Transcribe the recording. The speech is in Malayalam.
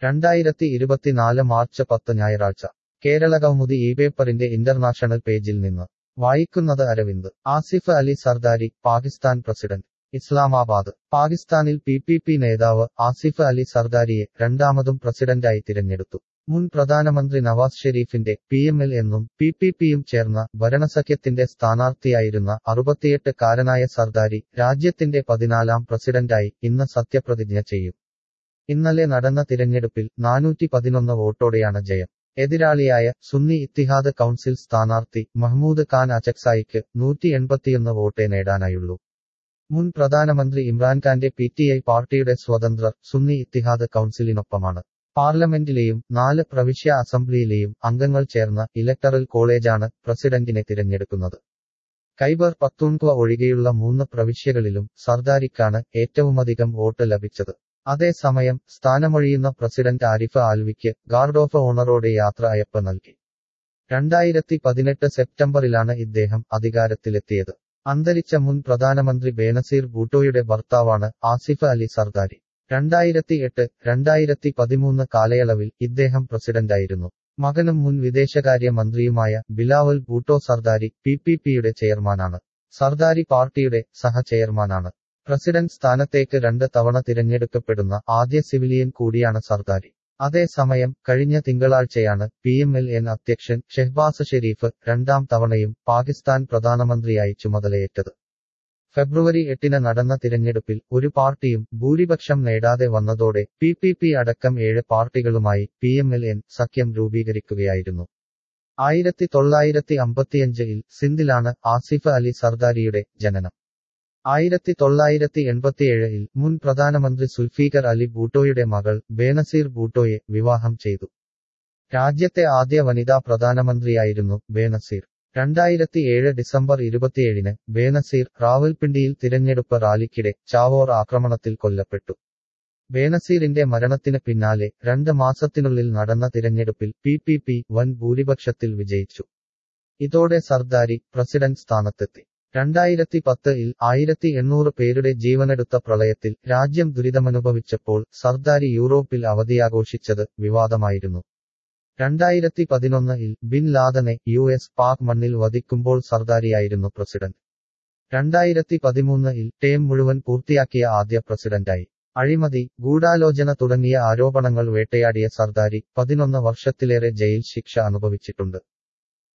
രണ്ടായിരത്തി ഇരുപത്തിനാല് മാർച്ച് പത്ത് ഞായറാഴ്ച കേരള കൗമുദി ഈ പേപ്പറിന്റെ ഇന്റർനാഷണൽ പേജിൽ നിന്ന് വായിക്കുന്നത് അരവിന്ദ് ആസിഫ് അലി സർദാരി പാകിസ്ഥാൻ പ്രസിഡന്റ് ഇസ്ലാമാബാദ് പാകിസ്ഥാനിൽ പി പി പി നേതാവ് ആസിഫ് അലി സർദാരിയെ രണ്ടാമതും പ്രസിഡന്റായി തിരഞ്ഞെടുത്തു മുൻ പ്രധാനമന്ത്രി നവാസ് ഷെരീഫിന്റെ പി എം എൽ എന്നും പി പി പിയും ചേർന്ന ഭരണസഖ്യത്തിന്റെ സ്ഥാനാർത്ഥിയായിരുന്ന അറുപത്തിയെട്ട് കാരനായ സർദാരി രാജ്യത്തിന്റെ പതിനാലാം പ്രസിഡന്റായി ഇന്ന് സത്യപ്രതിജ്ഞ ചെയ്യും ഇന്നലെ നടന്ന തിരഞ്ഞെടുപ്പിൽ നാനൂറ്റി പതിനൊന്ന് വോട്ടോടെയാണ് ജയം എതിരാളിയായ സുന്നി ഇത്തിഹാദ് കൗൺസിൽ സ്ഥാനാർത്ഥി മഹ്മൂദ് ഖാൻ അച്ചക്സായിക്ക് നൂറ്റി എൺപത്തിയൊന്ന് വോട്ടേ നേടാനായുള്ളൂ മുൻ പ്രധാനമന്ത്രി ഇമ്രാൻഖാന്റെ പി ടി ഐ പാർട്ടിയുടെ സ്വതന്ത്രർ സുന്നി ഇത്തിഹാദ് കൗൺസിലിനൊപ്പമാണ് പാർലമെന്റിലെയും നാല് പ്രവിശ്യ അസംബ്ലിയിലെയും അംഗങ്ങൾ ചേർന്ന ഇലക്ടറൽ കോളേജാണ് പ്രസിഡന്റിനെ തിരഞ്ഞെടുക്കുന്നത് കൈബർ പത്തൂൺക്വ ഒഴികെയുള്ള മൂന്ന് പ്രവിശ്യകളിലും സർദാരിക്കാണ് ഏറ്റവുമധികം വോട്ട് ലഭിച്ചത് അതേസമയം സ്ഥാനമൊഴിയുന്ന പ്രസിഡന്റ് ആരിഫ് ആൽവിക്ക് ഗാർഡ് ഓഫ് ഓണറോടെ യാത്ര അയപ്പ് നൽകി രണ്ടായിരത്തി പതിനെട്ട് സെപ്റ്റംബറിലാണ് ഇദ്ദേഹം അധികാരത്തിലെത്തിയത് അന്തരിച്ച മുൻ പ്രധാനമന്ത്രി ബേനസീർ ഭൂട്ടോയുടെ ഭർത്താവാണ് ആസിഫ് അലി സർദാരി രണ്ടായിരത്തി എട്ട് രണ്ടായിരത്തി പതിമൂന്ന് കാലയളവിൽ ഇദ്ദേഹം പ്രസിഡന്റായിരുന്നു മകനും മുൻ വിദേശകാര്യ മന്ത്രിയുമായ ബിലാവൽ ഭൂട്ടോ സർദാരി പി പി പിയുടെ ചെയർമാനാണ് സർദാരി പാർട്ടിയുടെ സഹചെയർമാനാണ് പ്രസിഡന്റ് സ്ഥാനത്തേക്ക് രണ്ട് തവണ തിരഞ്ഞെടുക്കപ്പെടുന്ന ആദ്യ സിവിലിയൻ കൂടിയാണ് സർദാരി അതേസമയം കഴിഞ്ഞ തിങ്കളാഴ്ചയാണ് പി എം എൽ എൻ അധ്യക്ഷൻ ഷെഹ്ബാസ് ഷെരീഫ് രണ്ടാം തവണയും പാകിസ്ഥാൻ പ്രധാനമന്ത്രിയായി ചുമതലയേറ്റത് ഫെബ്രുവരി എട്ടിന് നടന്ന തിരഞ്ഞെടുപ്പിൽ ഒരു പാർട്ടിയും ഭൂരിപക്ഷം നേടാതെ വന്നതോടെ പി പി പി അടക്കം ഏഴ് പാർട്ടികളുമായി പി എം എൽ എൻ സഖ്യം രൂപീകരിക്കുകയായിരുന്നു ആയിരത്തി തൊള്ളായിരത്തി അമ്പത്തിയഞ്ചിൽ സിന്ധിലാണ് ആസിഫ് അലി സർദാരിയുടെ ജനനം ആയിരത്തി തൊള്ളായിരത്തി എൺപത്തിയേഴിൽ മുൻ പ്രധാനമന്ത്രി സുൽഫീഖർ അലി ഭൂട്ടോയുടെ മകൾ ബേനസീർ ഭൂട്ടോയെ വിവാഹം ചെയ്തു രാജ്യത്തെ ആദ്യ വനിതാ പ്രധാനമന്ത്രിയായിരുന്നു ബേനസീർ രണ്ടായിരത്തി ഏഴ് ഡിസംബർ ഇരുപത്തിയേഴിന് ബേനസീർ റാവൽപിണ്ടിയിൽ തിരഞ്ഞെടുപ്പ് റാലിക്കിടെ ചാവോർ ആക്രമണത്തിൽ കൊല്ലപ്പെട്ടു ബേനസീറിന്റെ മരണത്തിന് പിന്നാലെ രണ്ട് മാസത്തിനുള്ളിൽ നടന്ന തിരഞ്ഞെടുപ്പിൽ പി പി പി വൻ ഭൂരിപക്ഷത്തിൽ വിജയിച്ചു ഇതോടെ സർദാരി പ്രസിഡന്റ് സ്ഥാനത്തെത്തി രണ്ടായിരത്തി പത്തിൽ ആയിരത്തി എണ്ണൂറ് പേരുടെ ജീവനെടുത്ത പ്രളയത്തിൽ രാജ്യം ദുരിതമനുഭവിച്ചപ്പോൾ സർദാരി യൂറോപ്പിൽ അവധിയാഘോഷിച്ചത് വിവാദമായിരുന്നു രണ്ടായിരത്തി പതിനൊന്നിൽ ബിൻ ലാദനെ യു എസ് പാക് മണ്ണിൽ വധിക്കുമ്പോൾ സർദാരിയായിരുന്നു പ്രസിഡന്റ് രണ്ടായിരത്തി പതിമൂന്നിൽ ടേം മുഴുവൻ പൂർത്തിയാക്കിയ ആദ്യ പ്രസിഡന്റായി അഴിമതി ഗൂഢാലോചന തുടങ്ങിയ ആരോപണങ്ങൾ വേട്ടയാടിയ സർദാരി പതിനൊന്ന് വർഷത്തിലേറെ ജയിൽ ശിക്ഷ അനുഭവിച്ചിട്ടുണ്ട്